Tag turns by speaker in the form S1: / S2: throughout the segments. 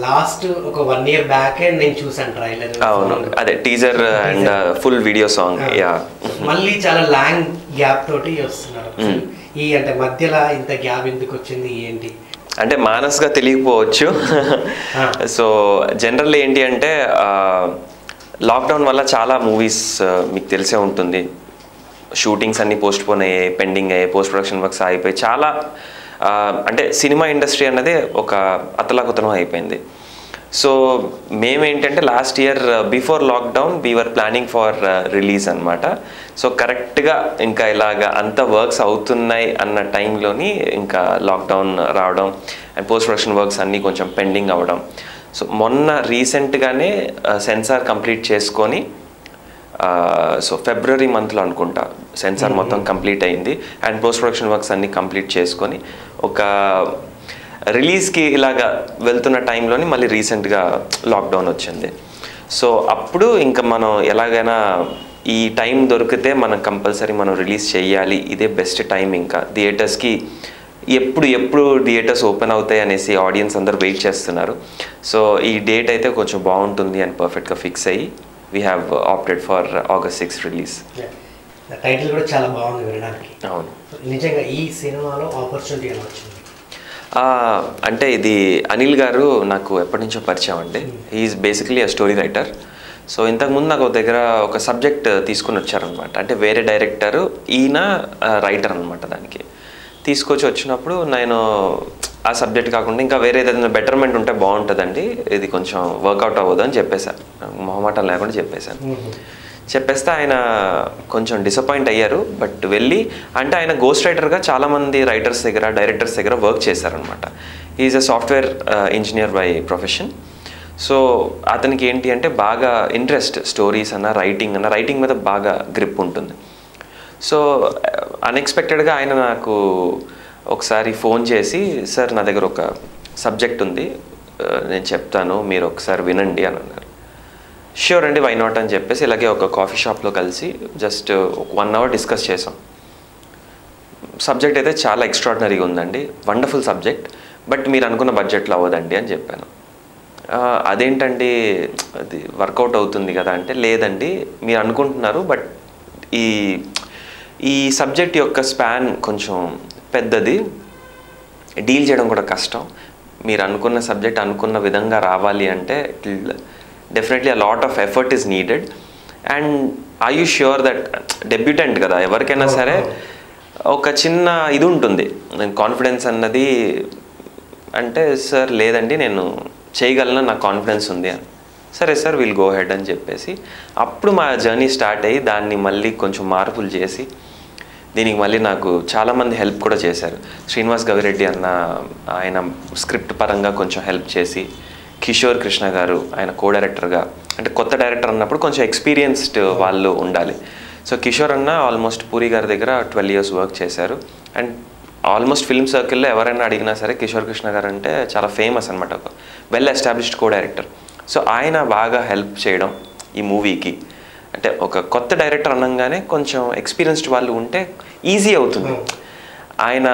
S1: Last ఒక one year బ్యాకే నేను చూసాను ట్రైలర్
S2: అవును అదే teaser and full video song yeah
S1: మళ్ళీ చాలా లాంగ్ గ్యాప్ తోటి వస్తున్నారు ఈ అంటే మధ్యలో ఇంత గ్యాప్ ఎందుకు వచ్చింది ఏంటి
S2: అంటే మానస్గా తెలియకపోవచ్చు సో జనరల్ ఏంటి అంటే లాక్డౌన్ వల్ల చాలా మూవీస్ మీకు తెలిసే ఉంటుంది షూటింగ్స్ అన్ని పోస్ట్ పోన్ అయ్యాయి పెండింగ్ అయ్యాయి పోస్ట్ ప్రొడక్షన్ వర్క్స్ అయిపోయి చాలా ఆ, అంటే సినిమా ఇండస్ట్రీ అన్నది ఒక అతలాకుతలం అయిపోయింది సో మేమేంటంటే last year before lockdown were planning for release అనమాట సో కరెక్ట్గా ఇంకా ఇలాగ అంత వర్క్స్ అవుతున్నాయి అన్న టైంలోని ఇంకా లాక్డౌన్ రావడం అండ్ పోస్ట్ ప్రొడక్షన్ వర్క్స్ అన్నీ కొంచెం పెండింగ్ అవ్వడం సో మొన్న రీసెంట్గానే సెన్సార్ కంప్లీట్ చేసుకొని సో ఫిబ్రవరి మంత్లో అనుకుంటా సెన్సార్ మొత్తం కంప్లీట్ అయింది అండ్ పోస్ట్ ప్రొడక్షన్ వర్క్స్ అన్ని కంప్లీట్ చేసుకొని ఒక రిలీజ్కి ఇలాగా వెళ్తున్న టైంలోని మళ్ళీ రీసెంట్గా లాక్డౌన్ వచ్చింది సో అప్పుడు ఇంకా మనం ఎలాగైనా ఈ టైం దొరికితే మనం కంపల్సరీ మనం రిలీజ్ చేయాలి ఇదే బెస్ట్ టైం ఇంకా థియేటర్స్కి ఎప్పుడు ఎప్పుడు థియేటర్స్ ఓపెన్ అవుతాయి అనేసి ఆడియన్స్ అందరూ వెయిట్ చేస్తున్నారు సో ఈ డేట్ అయితే కొంచెం బాగుంటుంది అని పర్ఫెక్ట్గా ఫిక్స్ అయ్యి we have opted for August six release
S1: title కూడా చాలా బాగుంది వినడానికి
S2: అవును
S1: So, నిజంగా ఈ సినిమాలో ఆపర్చునిటీ ఎలా వచ్చింది
S2: ఆ, అంటే ఇది అనిల్ గారు నాకు ఎప్పటి నుంచో పరిచయం అండి is basically a story writer so ఇంతకుముందు నాకు ఒక దగ్గర ఒక సబ్జెక్ట్ తీసుకొని వచ్చారనమాట అంటే వేరే డైరెక్టర్ ఈయన రైటర్ అనమాట దానికి తీసుకొచ్చి వచ్చినప్పుడు నేను ఆ సబ్జెక్ట్ కాకుండా ఇంకా వేరే ఏదైనా బెటర్మెంట్ ఉంటే బాగుంటుందండి ఇది కొంచెం వర్కౌట్ అవ్వదు అని చెప్పేశాను మొహమాటం లేకుండా చెప్పేశాను చెప్పేస్తే ఆయన కొంచెం డిసప్పాయింట్ అయ్యారు బట్ వెళ్ళి అంటే ఆయన గోస్ట్ రైటర్గా చాలామంది రైటర్స్ దగ్గర డైరెక్టర్స్ దగ్గర వర్క్ చేశారనమాట is a software engineer by profession so అతనికి ఏంటి అంటే బాగా ఇంట్రెస్ట్ స్టోరీస్ అన్న రైటింగ్ అన్న రైటింగ్ మీద బాగా గ్రిప్ ఉంటుంది సో అన్ఎక్స్పెక్టెడ్గా ఆయన నాకు ఒకసారి ఫోన్ చేసి సార్ నా దగ్గర ఒక సబ్జెక్ట్ ఉంది ఆ, నేను చెప్తాను మీరు ఒకసారి వినండి అని అన్నారు ష్యూర్ అండి వై నాట్ అని చెప్పేసి ఇలాగే ఒక కాఫీ షాప్లో కలిసి జస్ట్ వన్ అవర్ డిస్కస్ చేసాం సబ్జెక్ట్ అయితే చాలా ఎక్స్ట్రాడినరీగా ఉందండి వండర్ఫుల్ సబ్జెక్ట్ బట్ మీరు అనుకున్న బడ్జెట్లో అవ్వదండి అని చెప్పాను "ఆ, అదేంటండి అది వర్కౌట్ అవుతుంది కదా అంటే లేదండి మీరు అనుకుంటున్నారు బట్ ఈ ఈ సబ్జెక్ట్ యొక్క స్పాన్ కొంచెం పెద్దది డీల్ చేయడం కూడా కష్టం మీరు అనుకున్న సబ్జెక్ట్ అనుకున్న విధంగా రావాలి అంటే definitely a lot of effort is needed and I assure that debutant కదా ఎవరికైనా సరే ఒక చిన్న ఇది ఉంటుంది కాన్ఫిడెన్స్ అన్నది అంటే సార్ లేదండి నేను చేయగలను నాకు కాన్ఫిడెన్స్ ఉంది అని సరే సార్ విల్ గో హెడ్ అని చెప్పేసి అప్పుడు మా జర్నీ స్టార్ట్ అయ్యి దాన్ని మళ్ళీ కొంచెం మార్పులు చేసి దీనికి మళ్ళీ నాకు చాలామంది హెల్ప్ కూడా చేశారు శ్రీనివాస్ గవిరెడ్డి అన్న ఆయన స్క్రిప్ట్ పరంగా కొంచెం హెల్ప్ చేసి కిషోర్ కృష్ణ గారు ఆయన కో డైరెక్టర్గా అంటే కొత్త డైరెక్టర్ అన్నప్పుడు కొంచెం ఎక్స్పీరియన్స్డ్ వాళ్ళు ఉండాలి సో కిషోర్ అన్న ఆల్మోస్ట్ పూరి గారి దగ్గర ట్వెల్వ్ ఇయర్స్ వర్క్ చేశారు అండ్ ఆల్మోస్ట్ ఫిల్మ్ సర్కిల్లో ఎవరైనా అడిగినా సరే కిషోర్ కృష్ణ గారు అంటే చాలా ఫేమస్ అనమాట ఒక well established co director so ఆయన బాగా హెల్ప్ చేయడం ఈ మూవీకి అంటే ఒక కొత్త డైరెక్టర్ అనగానే కొంచెం ఎక్స్పీరియన్స్డ్ వాళ్ళు ఉంటే ఈజీ అవుతుంది ఆయన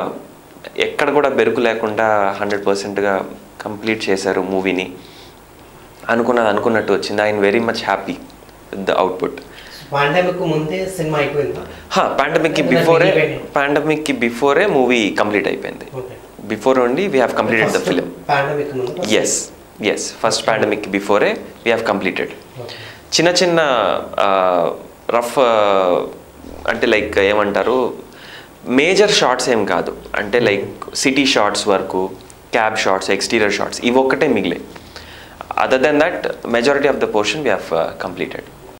S2: ఎక్కడ కూడా బెరుకు లేకుండా హండ్రెడ్ పర్సెంట్గా కంప్లీట్ చేశారు మూవీని అనుకున్నది అనుకున్నట్టు వచ్చింది ఆయన very much happy with the output
S1: pandemic ముందే సినిమా అయిపోయిందా
S2: పాండమిక్కి
S1: ఏదైనా
S2: బిఫోరే
S1: మిగిలిపోయినాయా?
S2: పాండమిక్కి బిఫోరే మూవీ కంప్లీట్ అయిపోయింది
S1: okay
S2: before only we have completed the film
S1: pandemic ముందు
S2: ఎస్ ఎస్ ఫస్ట్ పాండమిక్ బిఫోరే వీ హ్యావ్ కంప్లీటెడ్
S1: ఓకే
S2: చిన్న చిన్న రఫ్ అంటే లైక్ ఏమంటారు మేజర్ షార్ట్స్ ఏం కాదు అంటే లైక్ సిటీ షార్ట్స్ వరకు క్యాబ్ షార్ట్స్ ఎక్స్టీరియర్ షార్ట్స్ ఇవి ఒక్కటే మిగిలే other than that majority of the portion we have completed